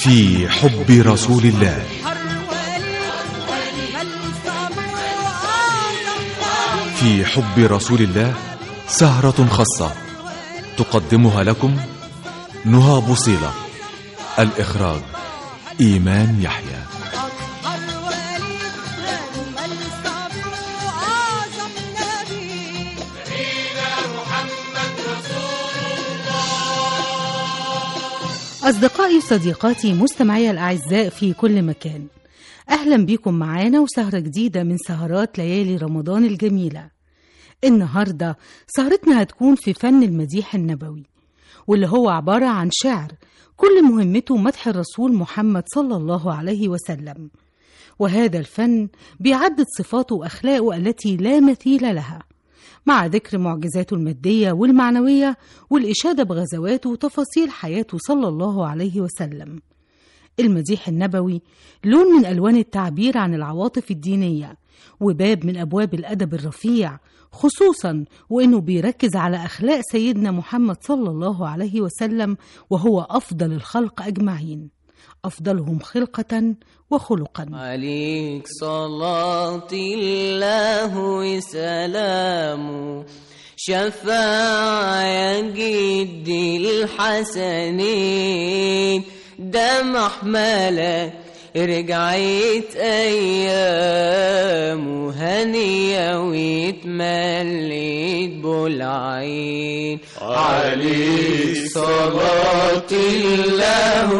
في حب رسول الله في حب رسول الله سهرة خاصة تقدمها لكم نهى بوصيلة الإخراج إيمان يحيى أصدقائي وصديقاتي مستمعي الأعزاء في كل مكان أهلا بكم معانا وسهرة جديدة من سهرات ليالي رمضان الجميلة النهاردة سهرتنا هتكون في فن المديح النبوي واللي هو عبارة عن شعر كل مهمته مدح الرسول محمد صلى الله عليه وسلم وهذا الفن بيعدد صفاته وأخلاقه التي لا مثيل لها مع ذكر معجزاته المادية والمعنوية والإشادة بغزواته وتفاصيل حياته صلى الله عليه وسلم المديح النبوي لون من ألوان التعبير عن العواطف الدينية وباب من أبواب الأدب الرفيع خصوصا وإنه بيركز على أخلاق سيدنا محمد صلى الله عليه وسلم وهو أفضل الخلق أجمعين أفضلهم خلقة وخلقا عليك صلاة الله وسلامه شفاع يا جدي الحسنين ده محملة رجعت أيام هنية واتمليت بالعين عليك صلاة الله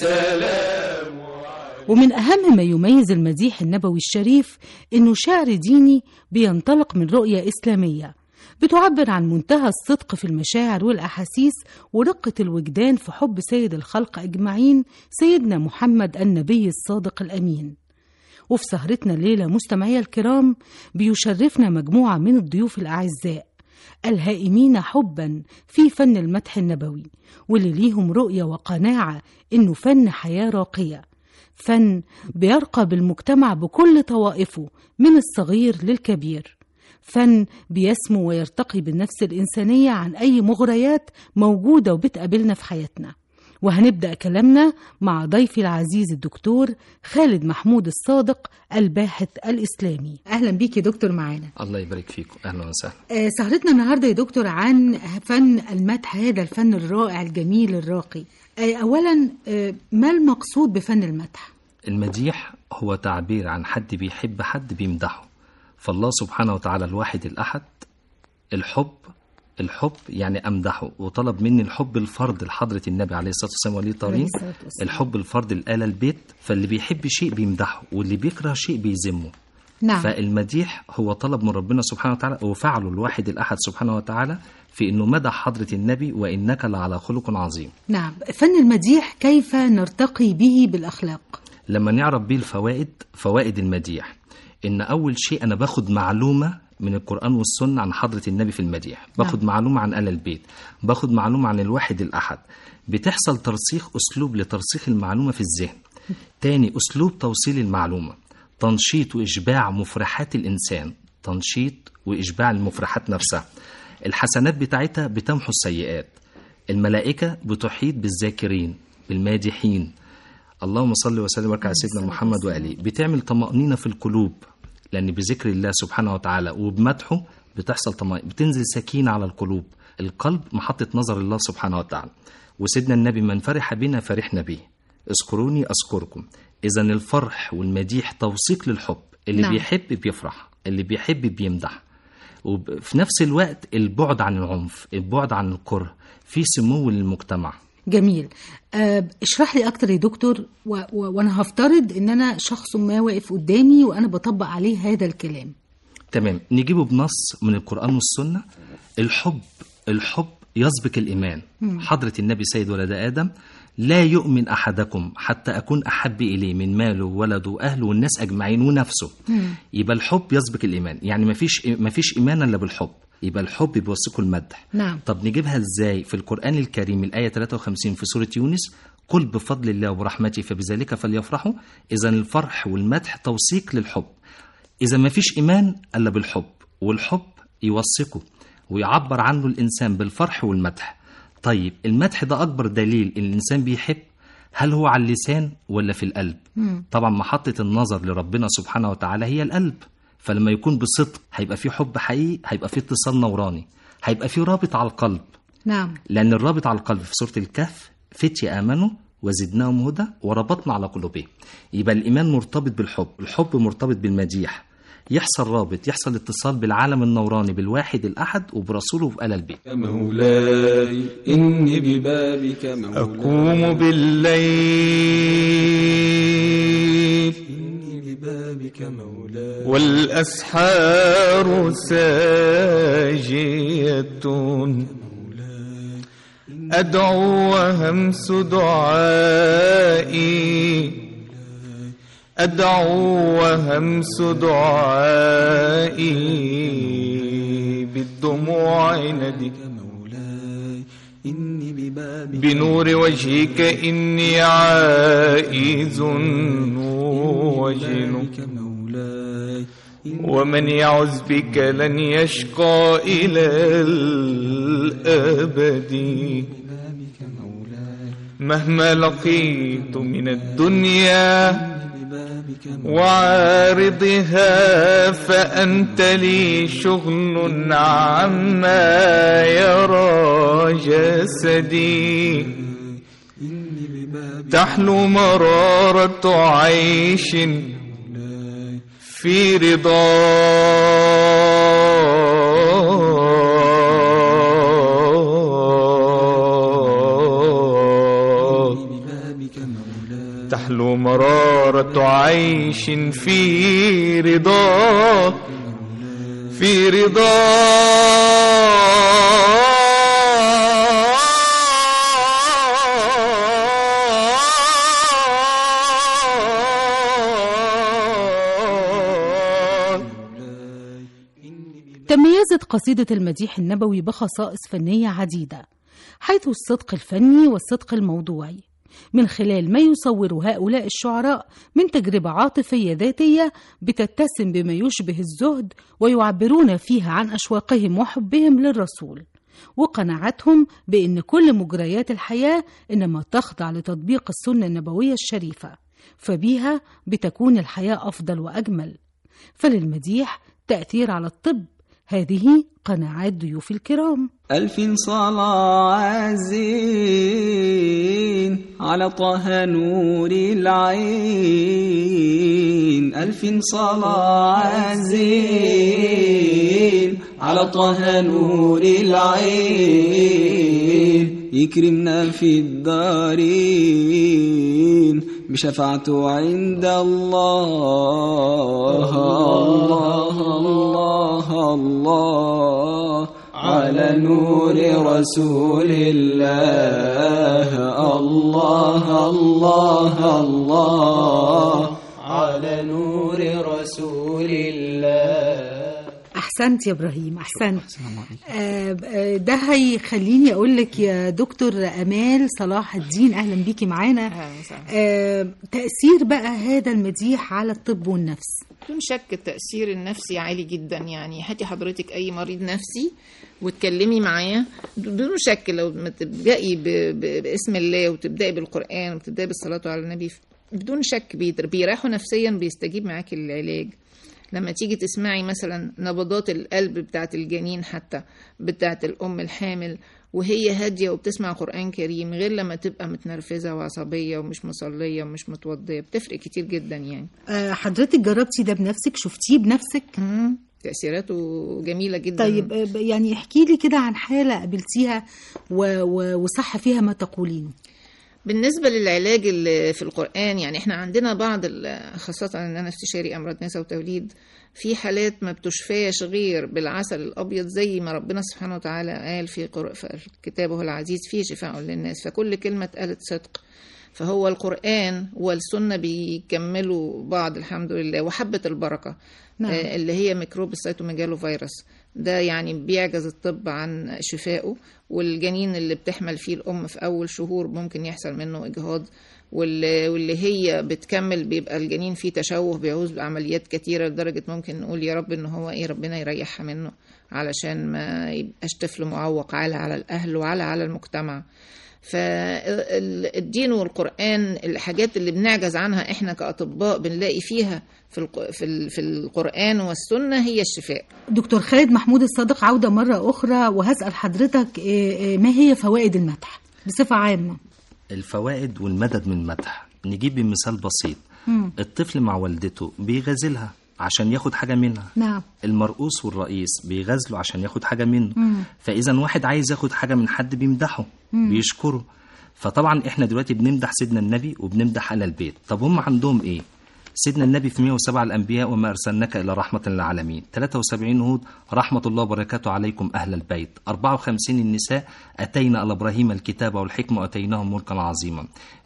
وسلامه ومن أهم ما يميز المديح النبوي الشريف إنه شعر ديني بينطلق من رؤية إسلامية بتعبر عن منتهى الصدق في المشاعر والأحاسيس ورقة الوجدان في حب سيد الخلق أجمعين سيدنا محمد النبي الصادق الأمين وفي سهرتنا الليلة مستمعي الكرام بيشرفنا مجموعة من الضيوف الأعزاء الهائمين حبا في فن المدح النبوي واللي ليهم رؤية وقناعة إنه فن حياة راقية فن بيرقى بالمجتمع بكل طوائفه من الصغير للكبير فن بيسمو ويرتقي بالنفس الإنسانية عن أي مغريات موجودة وبتقابلنا في حياتنا وهنبدأ كلامنا مع ضيفي العزيز الدكتور خالد محمود الصادق الباحث الإسلامي أهلا بيك يا دكتور معانا الله يبارك فيكم اهلا وسهلا آه، سهرتنا النهاردة يا دكتور عن فن المدح هذا الفن الرائع الجميل الراقي آه، أولا آه، ما المقصود بفن المدح؟ المديح هو تعبير عن حد بيحب حد بيمدحه فالله سبحانه وتعالى الواحد الأحد الحب الحب يعني أمدحه وطلب مني الحب الفرد لحضرة النبي عليه الصلاة والسلام ولي عليه طريق الصلاة والسلام. الحب الفرد الآلة البيت فاللي بيحب شيء بيمدحه واللي بيكره شيء بيذمه نعم فالمديح هو طلب من ربنا سبحانه وتعالى وفعله الواحد الأحد سبحانه وتعالى في أنه مدح حضرة النبي وإنك لعلى خلق عظيم نعم فن المديح كيف نرتقي به بالأخلاق؟ لما نعرف بيه الفوائد فوائد المديح ان اول شيء انا باخد معلومه من القران والسنه عن حضره النبي في المديح باخد معلومه عن ال البيت باخد معلومه عن الواحد الاحد بتحصل ترسيخ اسلوب لترسيخ المعلومه في الذهن تاني اسلوب توصيل المعلومه تنشيط واشباع مفرحات الانسان تنشيط واشباع المفرحات نفسها الحسنات بتاعتها بتمحو السيئات الملائكه بتحيط بالذاكرين بالمادحين اللهم صل وسلم وبارك على سيدنا محمد وآله بتعمل طمأنينة في القلوب لأن بذكر الله سبحانه وتعالى وبمدحه بتحصل طمأنينة بتنزل سكينة على القلوب القلب محطة نظر الله سبحانه وتعالى وسيدنا النبي من فرح بنا فرحنا به اذكروني أذكركم إذا الفرح والمديح توثيق للحب اللي نعم. نعم. بيحب بيفرح اللي بيحب بيمدح وفي نفس الوقت البعد عن العنف البعد عن الكره في سمو للمجتمع جميل آه، اشرح لي اكتر يا دكتور و... و... وانا هفترض ان انا شخص ما واقف قدامي وانا بطبق عليه هذا الكلام تمام نجيبه بنص من القرآن والسنة الحب الحب يسبق الإيمان حضرة النبي سيد ولد آدم لا يؤمن أحدكم حتى أكون أحب إليه من ماله وولده وأهله والناس أجمعين ونفسه يبقى الحب يسبق الإيمان يعني مفيش مفيش إيمان إلا بالحب يبقى الحب بيوثقه المدح نعم. طب نجيبها إزاي في القرآن الكريم الآية 53 في سورة يونس قل بفضل الله وبرحمته فبذلك فليفرحوا إذا الفرح والمدح توثيق للحب إذا ما فيش إيمان إلا بالحب والحب يوثقه ويعبر عنه الإنسان بالفرح والمدح طيب المدح ده أكبر دليل إن الإنسان بيحب هل هو على اللسان ولا في القلب طبعا محطة النظر لربنا سبحانه وتعالى هي القلب فلما يكون بصدق هيبقى في حب حقيقي هيبقى في اتصال نوراني هيبقى في رابط على القلب نعم لأن الرابط على القلب في سورة الكهف فتية آمنوا وزدناهم هدى وربطنا على قلوبهم يبقى الإيمان مرتبط بالحب الحب مرتبط بالمديح يحصل رابط يحصل اتصال بالعالم النوراني بالواحد الأحد وبرسوله وبآل البيت مولاي إني ببابك مولاي أقوم بالليل إني ببابك مولاي والأسحار ساجية أدعو وهمس دعائي أدعو وهمس دعائي بالدموع ندك مولاي إني ببابك بنور وجهك إني عائز وجن مولاي ومن يعز بك لن يشقى إلى الأبد ببابك مولاي مهما لقيت من الدنيا ببابك مولاي وعارضها فأنت لي شغل عما يرى جسدي إني ببابك تحلو مرارة عيش في رضا ببابك مولاي تحلو مرارة عيش في رضا في رضا تميزت قصيدة المديح النبوي بخصائص فنية عديدة حيث الصدق الفني والصدق الموضوعي من خلال ما يصور هؤلاء الشعراء من تجربة عاطفية ذاتية بتتسم بما يشبه الزهد ويعبرون فيها عن أشواقهم وحبهم للرسول وقناعتهم بأن كل مجريات الحياة إنما تخضع لتطبيق السنة النبوية الشريفة فبيها بتكون الحياة أفضل وأجمل فللمديح تأثير على الطب هذه قناعات ضيوف الكرام ألف صلاة عزين على طه نور العين ألف صلاة عزين على طه نور العين يكرمنا في الدارين بشفاعته عند الله الله الله الله على نور رسول الله الله الله الله على نور رسول الله أحسنت يا إبراهيم أحسنت آه، آه، ده هيخليني أقول لك يا دكتور أمال صلاح الدين أهلا بيكي معانا آه، تأثير بقى هذا المديح على الطب والنفس بدون شك التأثير النفسي عالي جدا يعني هاتي حضرتك أي مريض نفسي وتكلمي معاه بدون شك لو ما تبدأي ب- ب- باسم الله وتبدأي بالقرآن وتبدأي بالصلاة على النبي بدون شك بيت- بيريحوا نفسيا بيستجيب معاكي للعلاج لما تيجي تسمعي مثلا نبضات القلب بتاعت الجنين حتى بتاعت الأم الحامل وهي هادية وبتسمع قرآن كريم غير لما تبقى متنرفزة وعصبية ومش مصلية ومش متوضية بتفرق كتير جدا يعني آه، حضرتك جربتي ده بنفسك شفتيه بنفسك مم. تأثيراته جميلة جدا طيب آه، يعني احكي لي كده عن حالة قابلتيها و- و- وصح فيها ما تقولين بالنسبة للعلاج اللي في القرآن يعني احنا عندنا بعض ال- خاصة ان انا استشاري امراض نساء وتوليد في حالات ما بتشفاش غير بالعسل الابيض زي ما ربنا سبحانه وتعالى قال في قر- في كتابه العزيز فيه شفاء للناس فكل كلمة اتقالت صدق فهو القرآن والسنة بيكملوا بعض الحمد لله وحبة البركة نعم. آه، اللي هي ميكروب السيتوميجالو فيروس ده يعني بيعجز الطب عن شفائه والجنين اللي بتحمل فيه الأم في أول شهور ممكن يحصل منه إجهاض واللي, واللي هي بتكمل بيبقى الجنين فيه تشوه بيعوز بعمليات كتيرة لدرجة ممكن نقول يا رب إن هو إيه ربنا يريحها منه علشان ما يبقاش طفل معوق على على الأهل وعلى على المجتمع فالدين والقرآن الحاجات اللي بنعجز عنها احنا كأطباء بنلاقي فيها في الق- في ال- في القرآن والسنة هي الشفاء دكتور خالد محمود الصادق عودة مرة أخرى وهسأل حضرتك إيه إيه ما هي فوائد المدح بصفة عامة الفوائد والمدد من المدح نجيب بمثال بسيط الطفل مع والدته بيغازلها عشان ياخد حاجة منها نعم المرؤوس والرئيس بيغازله عشان ياخد حاجة منه فإذا واحد عايز ياخد حاجة من حد بيمدحه بيشكره فطبعا احنا دلوقتي بنمدح سيدنا النبي وبنمدح آل البيت طب هم عندهم ايه سيدنا النبي في 107 الأنبياء وما أرسلناك إلا رحمة للعالمين 73 هود رحمة الله وبركاته عليكم أهل البيت 54 النساء أتينا على إبراهيم الكتاب والحكمة وأتيناهم ملكا عظيما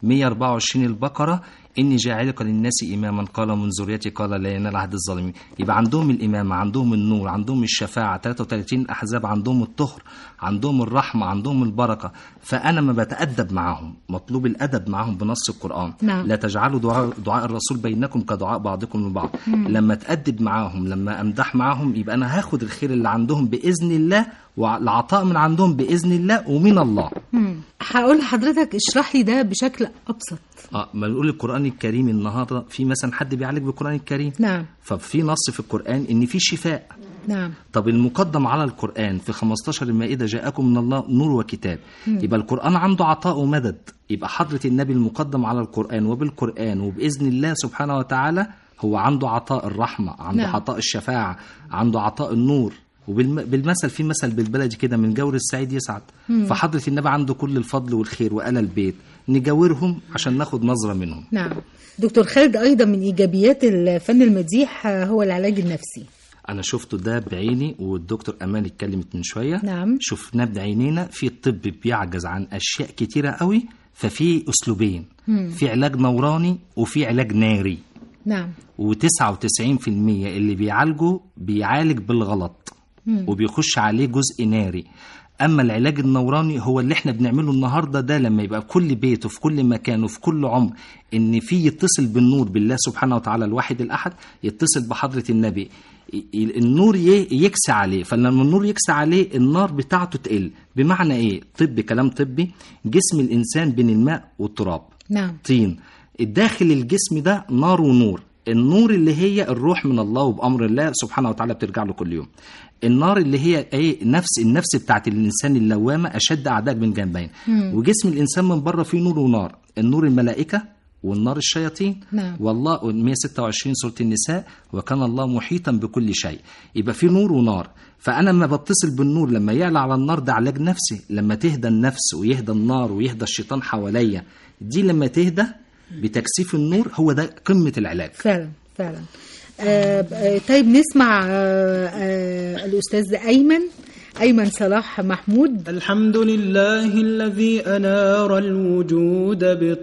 124 البقرة إني جاعلك للناس إماما قال من ذريتي قال لا ينال عهد الظالمين يبقى عندهم الإمامة عندهم النور عندهم الشفاعة 33 الأحزاب عندهم الطهر عندهم الرحمة عندهم البركة فأنا ما بتأدب معهم مطلوب الأدب معهم بنص القرآن نعم. لا تجعلوا دعاء, دعاء الرسول بينكم كدعاء بعضكم لبعض لما تأدب معاهم لما أمدح معاهم يبقى أنا هاخد الخير اللي عندهم بإذن الله والعطاء من عندهم بإذن الله ومن الله مم. هقول لحضرتك اشرح لي ده بشكل أبسط اه ما نقول القرآن الكريم النهارده في مثلا حد بيعالج بالقرآن الكريم نعم ففي نص في القرآن إن في شفاء نعم طب المقدم على القرآن في 15 المائدة جاءكم من الله نور وكتاب يبقى القرآن عنده عطاء ومدد يبقى حضرة النبي المقدم على القرآن وبالقرآن وبإذن الله سبحانه وتعالى هو عنده عطاء الرحمة عنده نعم. عطاء الشفاعة عنده عطاء النور وبالمثل في مثل بالبلدي كده من جور السعيد يسعد فحضرة النبي عنده كل الفضل والخير وآل البيت نجاورهم عشان ناخد نظرة منهم نعم دكتور خالد أيضا من إيجابيات الفن المديح آه، هو العلاج النفسي انا شفته ده بعيني والدكتور امان اتكلمت من شويه نعم. شفناه بعينينا في الطب بيعجز عن اشياء كتيره قوي ففي اسلوبين في علاج نوراني وفي علاج ناري نعم و99% اللي بيعالجه بيعالج بالغلط وبيخش عليه جزء ناري اما العلاج النوراني هو اللي احنا بنعمله النهارده ده لما يبقى كل بيت وفي كل مكان وفي كل عمر ان في يتصل بالنور بالله سبحانه وتعالى الواحد الاحد يتصل بحضره النبي ي- ي- النور ي- يكسى عليه فلما النور يكسى عليه النار بتاعته تقل بمعنى ايه طب كلام طبي جسم الانسان بين الماء والتراب نعم طين الداخل الجسم ده نار ونور النور اللي هي الروح من الله وبامر الله سبحانه وتعالى بترجع له كل يوم النار اللي هي ايه نفس النفس بتاعت الانسان اللوامه اشد اعداء من جنبين وجسم الانسان من بره فيه نور ونار النور الملائكه والنار الشياطين نعم. والله 126 سوره النساء وكان الله محيطا بكل شيء يبقى في نور ونار فانا لما بتصل بالنور لما يعلى على النار ده علاج نفسي لما تهدى النفس ويهدى النار ويهدى الشيطان حواليا دي لما تهدى بتكثيف النور هو ده قمه العلاج فعلا فعلا آه آه، طيب نسمع آه آه الأستاذ أيمن أيمن صلاح محمود الحمد لله الذي أنار الوجود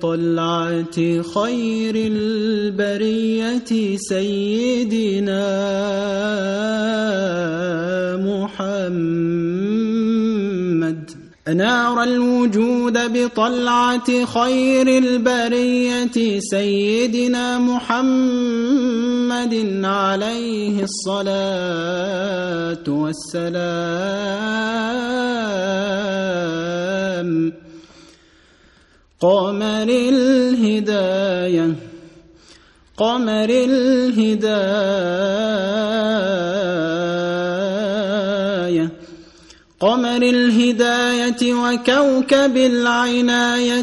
بطلعة خير البرية سيدنا محمد أنار الوجود بطلعة خير البرية سيدنا محمد عليه الصلاة والسلام قمر الهداية قمر الهداية قمر الهداية وكوكب العناية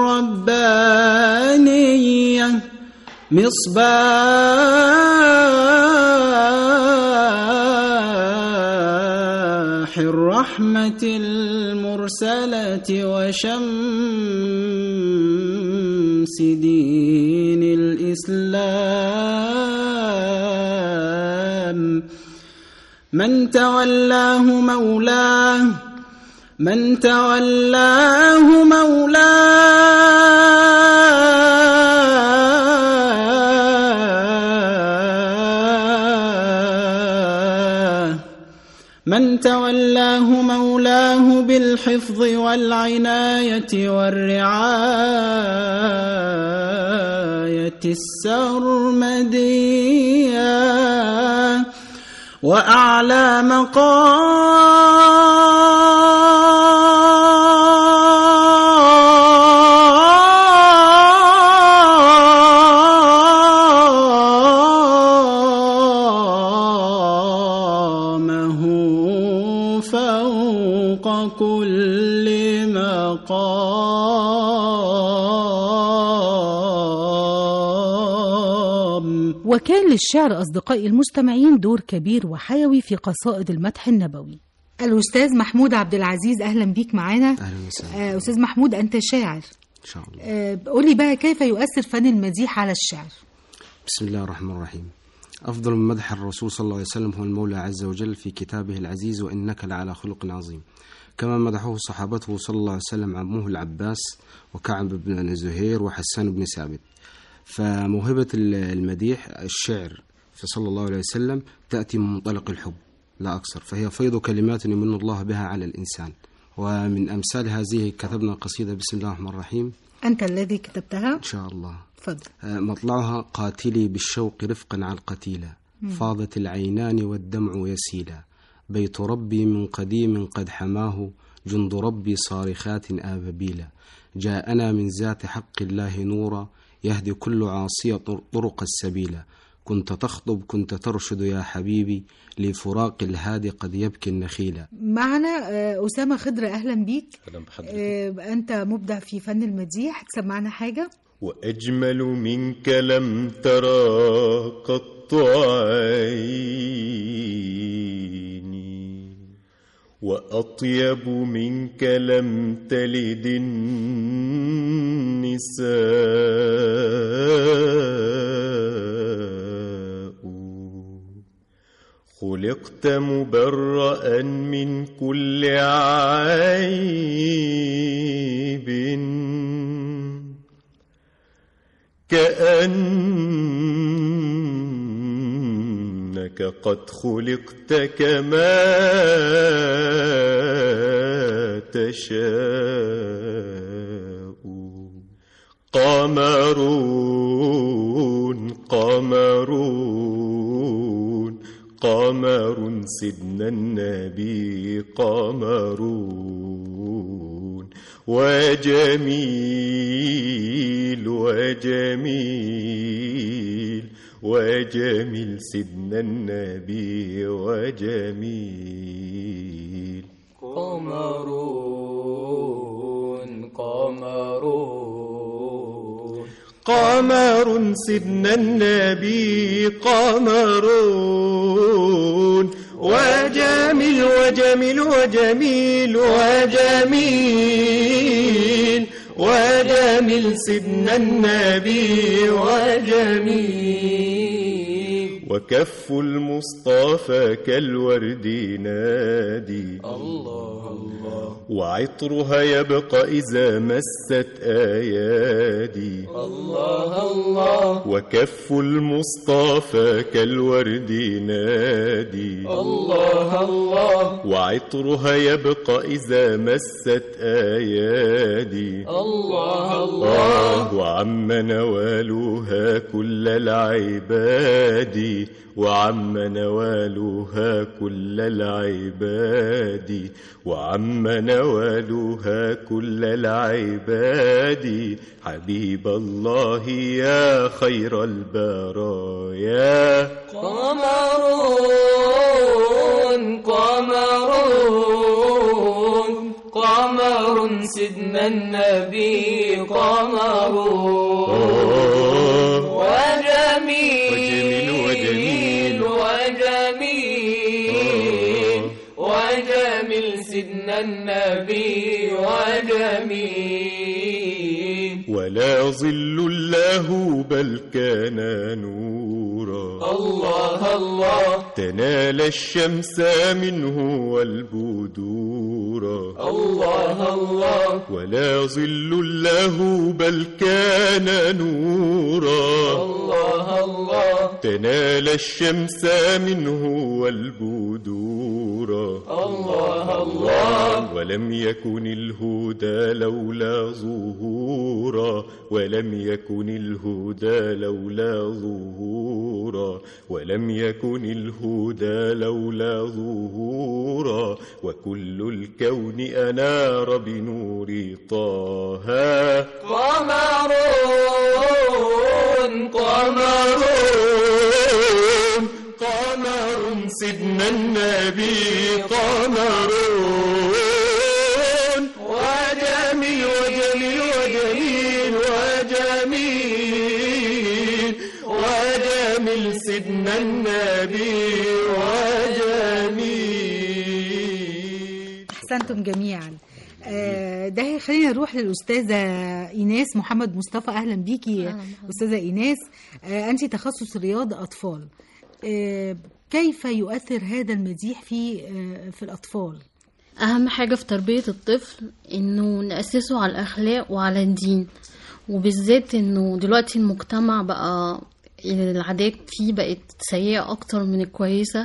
الربانية مصباح الرحمة المرسلة وشمس دين الإسلام من تولاه مولاه من تولاه مولاه من تولاه مولاه بالحفظ والعناية والرعاية السرمدية وأعلى فوق كل مقام وكان للشعر أصدقائي المستمعين دور كبير وحيوي في قصائد المدح النبوي الأستاذ محمود عبد العزيز أهلا بيك معانا اهلا وسهلا آه، أستاذ محمود أنت شاعر ان شاء الله آه، قولي بقى كيف يؤثر فن المديح على الشعر بسم الله الرحمن الرحيم افضل من مدح الرسول صلى الله عليه وسلم هو المولى عز وجل في كتابه العزيز وانك لعلى خلق عظيم كما مدحوه صحابته صلى الله عليه وسلم عمه العباس وكعب بن زهير وحسان بن ثابت فموهبة المديح الشعر في صلى الله عليه وسلم تأتي من منطلق الحب لا أكثر فهي فيض كلمات يمن الله بها على الإنسان ومن أمثال هذه كتبنا قصيدة بسم الله الرحمن الرحيم أنت الذي كتبتها إن شاء الله تفضل مطلعها قاتلي بالشوق رفقا على القتيلة فاضت العينان والدمع يسيلا بيت ربي من قديم قد حماه جند ربي صارخات آبابيلا جاءنا من ذات حق الله نورا يهدي كل عاصية طر- طرق السبيلا كنت تخطب كنت ترشد يا حبيبي لفراق الهادي قد يبكي النخيلا معنا آه، أسامة خضر أهلا بيك أهلا بحضرتك. آه، أنت مبدع في فن المديح تسمعنا حاجة وأجمل منك لم ترى قط عيني وأطيب منك لم تلد النساء خلقت مبرأ من كل عيب كأنك قد خلقت كما تشاء قمرون قمرون قمر سيدنا النبي قمرون وجميل وجميل وجميل سيدنا النبي وجميل قمرون قمرون قمر سيدنا النبي قمرون وجميل وجميل وجميل وجميل وجميل سيدنا النبي وجميل وكف المصطفى كالورد نادي الله الله وعطرها يبقى إذا مست أيادي الله الله وكف المصطفى كالورد نادي الله الله وعطرها يبقى إذا مست أيادي الله الله آه وعم نوالها كل العباد وعم نوالها كل العباد وعم نوالها كل العباد حبيب الله يا خير البرايا قمرون قمرون قمر سيدنا النبي قمرون آه وجميل وجميل وجميل. وجميل وجميل سيدنا النبي وجميل ولا ظل الله بل كان نورا الله الله تنال الشمس منه والبدورا الله الله ولا ظل له بل كان نورا الله الله تنال الشمس منه والبدورا الله الله ولم يكن الهدى لولا ظهورا ولم يكن الهدى لولا ظهورا ولم يكن الهدى لولا ظهورا وكل الكون أنار بنور طه قمرون قمرون قمر سيدنا النبي قمرون وجميل وجميل وجميل وجميل وجميل سيدنا النبي وجميل احسنتم جميعا آه، ده هيخلينا نروح للاستاذه ايناس محمد مصطفى اهلا بيكي استاذه ايناس آه، انت تخصص رياض اطفال آه، كيف يؤثر هذا المديح في آه، في الاطفال أهم حاجة في تربية الطفل إنه نأسسه على الأخلاق وعلى الدين وبالذات إنه دلوقتي المجتمع بقى العادات فيه بقت سيئة أكتر من الكويسة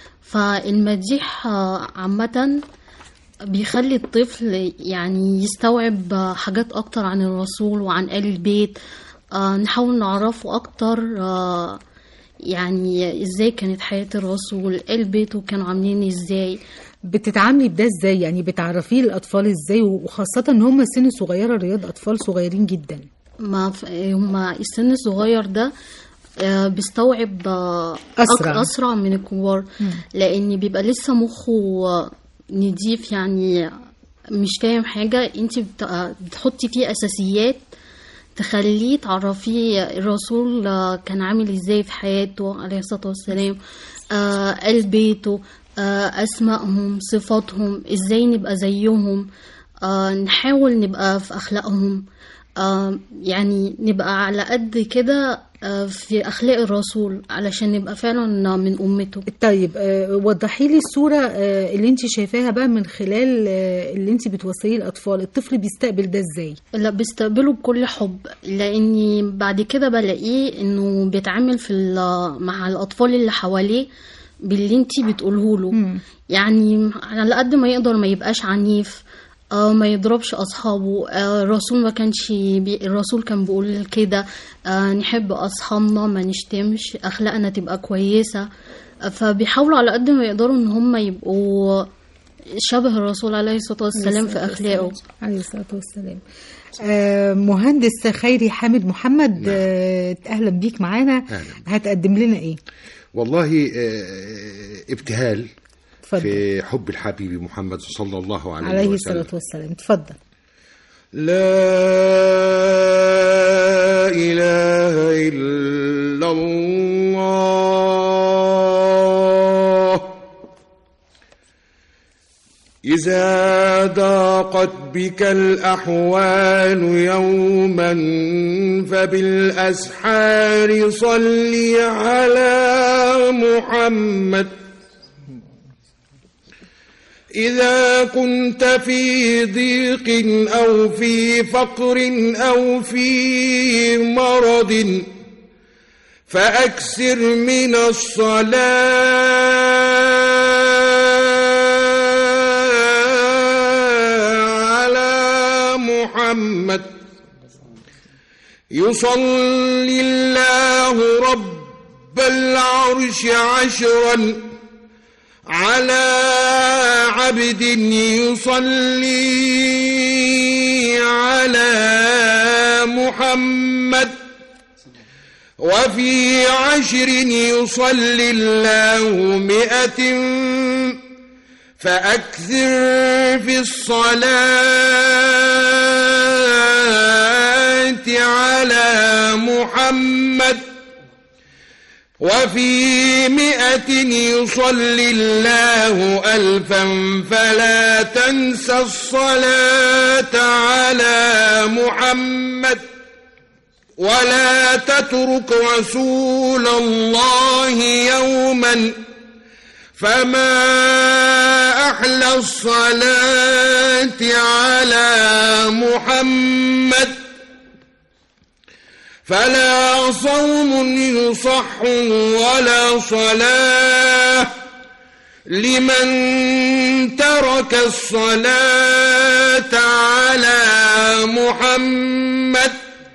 فالمديح آه، عامة بيخلي الطفل يعني يستوعب آه، حاجات أكتر عن الرسول وعن آل البيت آه، نحاول نعرفه أكتر آه، يعني ازاي كانت حياة الرسول آل بيته كانوا عاملين ازاي بتتعاملي بده ازاي يعني بتعرفيه الاطفال ازاي وخاصه ان هم سن صغيره رياض اطفال صغيرين جدا ما ف- هما السن الصغير ده آه، بيستوعب آه، أسرع. أك- أسرع من الكبار لأن بيبقى لسه مخه آه، نضيف يعني مش فاهم حاجة انت بت- آه، بتحطي فيه أساسيات تخليه تعرفيه الرسول آه، كان عامل ازاي في حياته عليه الصلاة والسلام آه، آل بيته آه، أسمائهم صفاتهم ازاي نبقى زيهم آه، نحاول نبقى في أخلاقهم آه، يعني نبقى على قد كده آه، في أخلاق الرسول علشان نبقى فعلا من أمته طيب آه، وضحي لي الصوره آه، اللي انت شايفاها بقى من خلال آه، اللي انت بتوصليه الاطفال الطفل بيستقبل ده ازاي لا بيستقبله بكل حب لاني بعد كده بلاقيه انه بيتعامل في ال- مع الاطفال اللي حواليه باللي انتي بتقوله له يعني على قد ما يقدر ما يبقاش عنيف آه ما يضربش اصحابه آه الرسول ما كانش بي الرسول كان بيقول كده آه نحب اصحابنا ما نشتمش اخلاقنا تبقى كويسه آه فبيحاولوا على قد ما يقدروا ان هم يبقوا شبه الرسول عليه الصلاه والسلام في اخلاقه عليه الصلاه والسلام آه، مهندس خيري حامد محمد آه، اهلا بيك معانا أهلا. هتقدم لنا ايه والله آه، ابتهال اتفضل. في حب الحبيب محمد صلى الله عليه, عليه وسلم الصلاه والسلام اتفضل لا إله إلا الله إذا ضاقت بك الأحوال يوما فبالأسحار صل على محمد إذا كنت في ضيق أو في فقر أو في مرض فأكثر من الصلاة على محمد يصلي الله رب العرش عشرا على عبد يصلي على محمد وفي عشر يصلي الله مئة فأكثر في الصلاة على محمد وفي مئة يصلي الله ألفا فلا تنسى الصلاة على محمد ولا تترك رسول الله يوما فما أحلى الصلاة على محمد فلا صوم يصح ولا صلاة لمن ترك الصلاة على محمد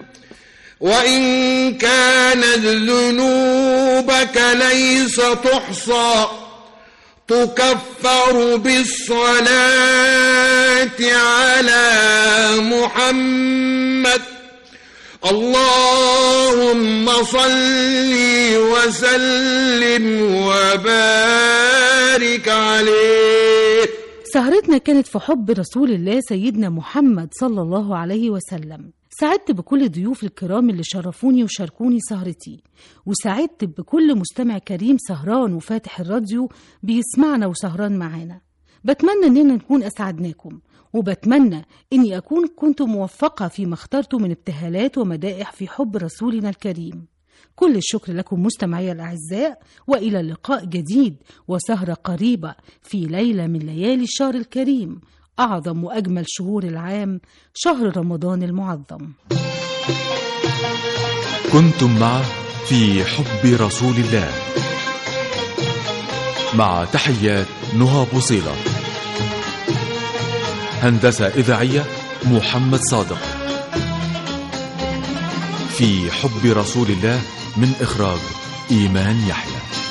وإن كانت ذنوبك ليس تحصى تكفر بالصلاة على محمد اللهم صل وسلم وبارك عليه سهرتنا كانت في حب رسول الله سيدنا محمد صلى الله عليه وسلم سعدت بكل ضيوف الكرام اللي شرفوني وشاركوني سهرتي وسعدت بكل مستمع كريم سهران وفاتح الراديو بيسمعنا وسهران معانا بتمنى اننا نكون اسعدناكم وبتمنى اني اكون كنت موفقه فيما اخترته من ابتهالات ومدائح في حب رسولنا الكريم كل الشكر لكم مستمعي الاعزاء والى لقاء جديد وسهره قريبه في ليله من ليالي الشهر الكريم اعظم واجمل شهور العام شهر رمضان المعظم كنتم مع في حب رسول الله مع تحيات نهى بوصيلة هندسة إذاعية محمد صادق في حب رسول الله من إخراج إيمان يحيى